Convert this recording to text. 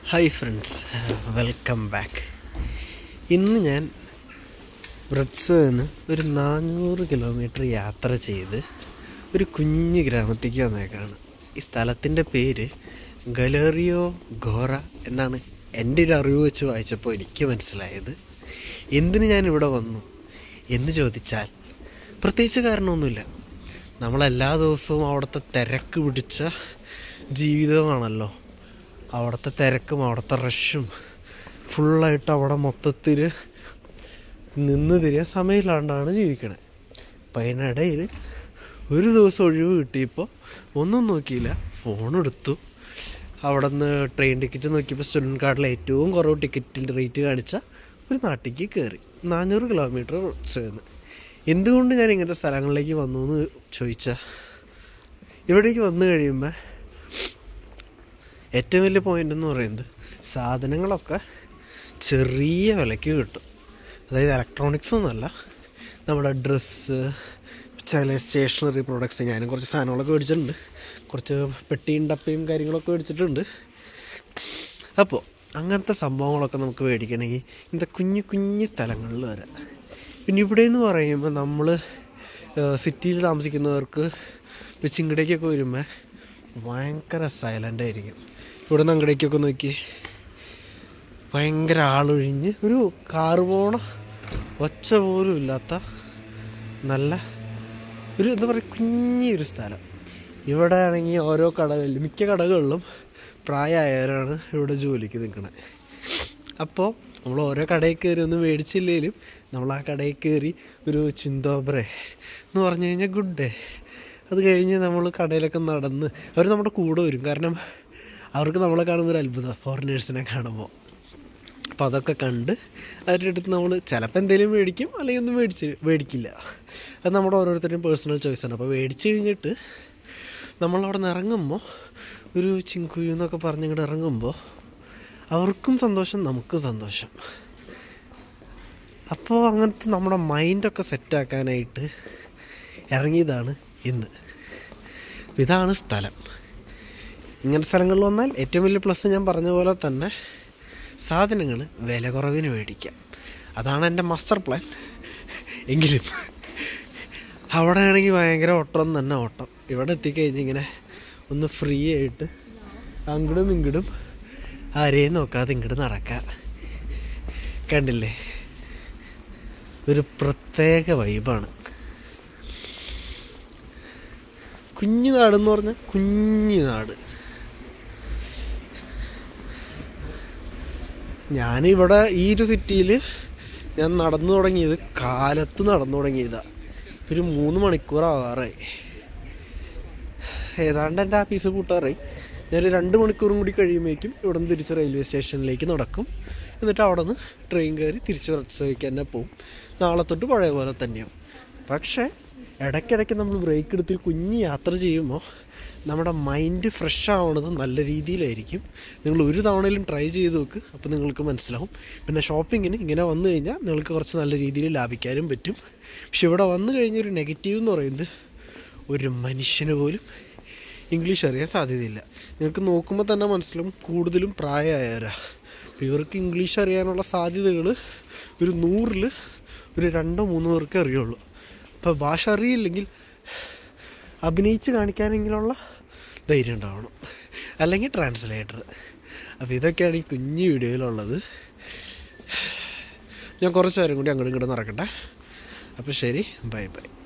hi friends welcome back ഇന്ന് ഞാൻ ബ്രഡ്സോയിൽ നിന്ന് ഒരു നാനൂറ് കിലോമീറ്റർ യാത്ര ചെയ്ത് ഒരു കുഞ്ഞു ഗ്രാമത്തേക്ക് വന്നേക്കാണ് ഈ സ്ഥലത്തിൻ്റെ പേര് ഗലേറിയോ ഗോറ എന്നാണ് എൻ്റെ ഒരു അറിവ് വെച്ച് വായിച്ചപ്പോൾ എനിക്ക് മനസ്സിലായത് എന്തിന് ഞാൻ ഇവിടെ വന്നു എന്ന് ചോദിച്ചാൽ പ്രത്യേകിച്ച് കാരണമൊന്നുമില്ല നമ്മളെല്ലാ ദിവസവും അവിടുത്തെ തിരക്ക് പിടിച്ച ജീവിതമാണല്ലോ അവിടുത്തെ തിരക്കും അവിടുത്തെ റഷും ഫുള്ളായിട്ട് അവിടെ മൊത്തത്തിൽ നിന്ന് തിരിയാൻ സമയമില്ലാണ്ടാണ് ജീവിക്കണത് അപ്പം അതിനിടയിൽ ഒരു ദിവസം ഒഴിവ് കിട്ടിയപ്പോൾ ഒന്നും നോക്കിയില്ല ഫോൺ എടുത്തു അവിടെ നിന്ന് ട്രെയിൻ ടിക്കറ്റ് നോക്കിയപ്പോൾ സ്റ്റുഡൻറ്റ് കാർഡിൽ ഏറ്റവും കുറവ് ടിക്കറ്റിൽ റേറ്റ് കാണിച്ച ഒരു നാട്ടിലേക്ക് കയറി നാനൂറ് കിലോമീറ്റർ ചെയ്യുന്നു എന്തുകൊണ്ട് ഞാൻ ഇങ്ങനത്തെ സ്ഥലങ്ങളിലേക്ക് വന്നു എന്ന് ചോദിച്ചാൽ ഇവിടേക്ക് വന്നു കഴിയുമ്പോൾ ഏറ്റവും വലിയ പോയിന്റ് എന്ന് പറയുന്നത് സാധനങ്ങളൊക്കെ ചെറിയ വിലയ്ക്ക് കിട്ടും അതായത് ഇലക്ട്രോണിക്സ് ഒന്നുമല്ല നമ്മുടെ ഡ്രസ്സ് ചില സ്റ്റേഷനറി പ്രോഡക്ട്സ് ഞാനും കുറച്ച് സാധനങ്ങളൊക്കെ മേടിച്ചിട്ടുണ്ട് കുറച്ച് പെട്ടിയും ഡപ്പയും കാര്യങ്ങളൊക്കെ മേടിച്ചിട്ടുണ്ട് അപ്പോൾ അങ്ങനത്തെ സംഭവങ്ങളൊക്കെ നമുക്ക് മേടിക്കണമെങ്കിൽ ഇങ്ങനത്തെ കുഞ്ഞു കുഞ്ഞു സ്ഥലങ്ങളിൽ വരാം പിന്നെ ഇവിടെ എന്ന് പറയുമ്പോൾ നമ്മൾ സിറ്റിയിൽ താമസിക്കുന്നവർക്ക് ചിങ്ങടേക്കൊക്കെ വരുമ്പോൾ ഭയങ്കര സൈലൻ്റ് ആയിരിക്കും ഇവിടെ നിന്ന് അങ്ങടേക്കൊക്കെ നോക്കി ഭയങ്കര ആളൊഴിഞ്ഞ് ഒരു കാറ് പോണ ഒച്ച പോലും ഇല്ലാത്ത നല്ല ഒരു എന്താ പറയുക കുഞ്ഞൊരു സ്ഥലം ഇവിടെ ആണെങ്കിൽ ഓരോ കടകളിലും മിക്ക കടകളിലും പ്രായമായവരാണ് ഇവിടെ ജോലിക്ക് നിൽക്കുന്നത് അപ്പോൾ നമ്മൾ ഓരോ കടയിൽ കയറി ഒന്നും മേടിച്ചില്ലെങ്കിലും നമ്മൾ ആ കടയിൽ കയറി ഒരു ചിന്തോബ്രെ എന്ന് പറഞ്ഞു കഴിഞ്ഞാൽ ഗുഡ് ഡേ അത് കഴിഞ്ഞ് നമ്മൾ കടയിലൊക്കെ നടന്ന് അവർ നമ്മുടെ കൂടെ വരും കാരണം അവർക്ക് നമ്മളെ കാണുമ്പോൾ ഒരു അത്ഭുതം ഫോറിനേഴ്സിനെ കാണുമ്പോൾ അപ്പോൾ അതൊക്കെ കണ്ട് അവരുടെ അടുത്ത് നമ്മൾ ചിലപ്പോൾ എന്തെങ്കിലും മേടിക്കും അല്ലെങ്കിൽ ഒന്നും മേടിച്ച് മേടിക്കില്ല അത് നമ്മുടെ ഓരോരുത്തരുടെയും പേഴ്സണൽ ചോയ്സാണ് അപ്പോൾ മേടിച്ച് കഴിഞ്ഞിട്ട് നമ്മളവിടെ നിന്ന് ഇറങ്ങുമ്പോൾ ഒരു ചിങ്കുയു എന്നൊക്കെ പറഞ്ഞ് ഇങ്ങോട്ട് ഇറങ്ങുമ്പോൾ അവർക്കും സന്തോഷം നമുക്കും സന്തോഷം അപ്പോൾ അങ്ങനത്തെ നമ്മുടെ മൈൻഡൊക്കെ സെറ്റാക്കാനായിട്ട് ഇറങ്ങിയതാണ് ഇന്ന് ഇതാണ് സ്ഥലം ഇങ്ങനത്തെ സ്ഥലങ്ങളിൽ വന്നാൽ ഏറ്റവും വലിയ പ്ലസ് ഞാൻ പറഞ്ഞ പോലെ തന്നെ സാധനങ്ങൾ വില കുറവിന് മേടിക്കാം അതാണ് എൻ്റെ മാസ്റ്റർ പ്ലാൻ എങ്കിലും അവിടെ ആണെങ്കിൽ ഭയങ്കര ഓട്ടം തന്നെ ഓട്ടം ഇവിടെ എത്തിക്കഴിഞ്ഞ് ഇങ്ങനെ ഒന്ന് ഫ്രീ ആയിട്ട് അങ്ങടും ഇങ്ങടും ആരെയും നോക്കാതെ ഇങ്ങോട്ട് നടക്കാം കണ്ടില്ലേ ഒരു പ്രത്യേക വൈബാണ് കുഞ്ഞു നാടെന്ന് പറഞ്ഞാൽ കുഞ്ഞു നാട് ഞാനിവിടെ ഈ ഒരു സിറ്റിയിൽ ഞാൻ നടന്നു തുടങ്ങിയത് കാലത്ത് നടന്നു തുടങ്ങിയതാണ് ഒരു മൂന്ന് മണിക്കൂർ ആവാറായി ഏതാണ്ട് എൻ്റെ ആഫീസ് കൂട്ടാറായി ഞാൻ രണ്ട് മണിക്കൂറും കൂടി കഴിയുമ്പോഴേക്കും ഇവിടെ നിന്ന് തിരിച്ച് റെയിൽവേ സ്റ്റേഷനിലേക്ക് നടക്കും എന്നിട്ട് അവിടെ നിന്ന് ട്രെയിൻ കയറി തിരിച്ച് വരച്ചേക്ക് തന്നെ പോവും നാളെ തൊട്ട് പഴയ പോലെ തന്നെയാവും പക്ഷേ ഇടയ്ക്കിടയ്ക്ക് നമ്മൾ ബ്രേക്ക് എടുത്ത് കുഞ്ഞ് യാത്ര ചെയ്യുമ്പോൾ നമ്മുടെ മൈൻഡ് ഫ്രഷ് ആവണത് നല്ല രീതിയിലായിരിക്കും നിങ്ങൾ ഒരു തവണയിലും ട്രൈ ചെയ്ത് നോക്ക് അപ്പോൾ നിങ്ങൾക്ക് മനസ്സിലാവും പിന്നെ ഷോപ്പിങ്ങിന് ഇങ്ങനെ വന്നു കഴിഞ്ഞാൽ നിങ്ങൾക്ക് കുറച്ച് നല്ല രീതിയിൽ ലാഭിക്കാനും പറ്റും പക്ഷെ ഇവിടെ വന്നു കഴിഞ്ഞൊരു നെഗറ്റീവ് എന്ന് പറയുന്നത് ഒരു മനുഷ്യന് പോലും ഇംഗ്ലീഷ് അറിയാൻ സാധ്യതയില്ല നിങ്ങൾക്ക് നോക്കുമ്പോൾ തന്നെ മനസ്സിലാവും കൂടുതലും പ്രായമായവരാ അപ്പോൾ ഇവർക്ക് ഇംഗ്ലീഷ് അറിയാനുള്ള സാധ്യതകൾ ഒരു നൂറിൽ ഒരു രണ്ടോ മൂന്നോ പേർക്ക് അറിയുള്ളൂ അപ്പോൾ ഭാഷ അറിയില്ലെങ്കിൽ അഭിനയിച്ച് കാണിക്കാനെങ്കിലുള്ള ധൈര്യം ഉണ്ടാവണം അല്ലെങ്കിൽ ട്രാൻസ്ലേറ്റർ അപ്പോൾ ഇതൊക്കെയാണ് ഈ കുഞ്ഞു വീഡിയോയിലുള്ളത് ഞാൻ കുറച്ച് നേരം കൂടി അങ്ങോട്ടും ഇങ്ങോട്ടും നടക്കട്ടെ അപ്പോൾ ശരി ബൈ ബൈ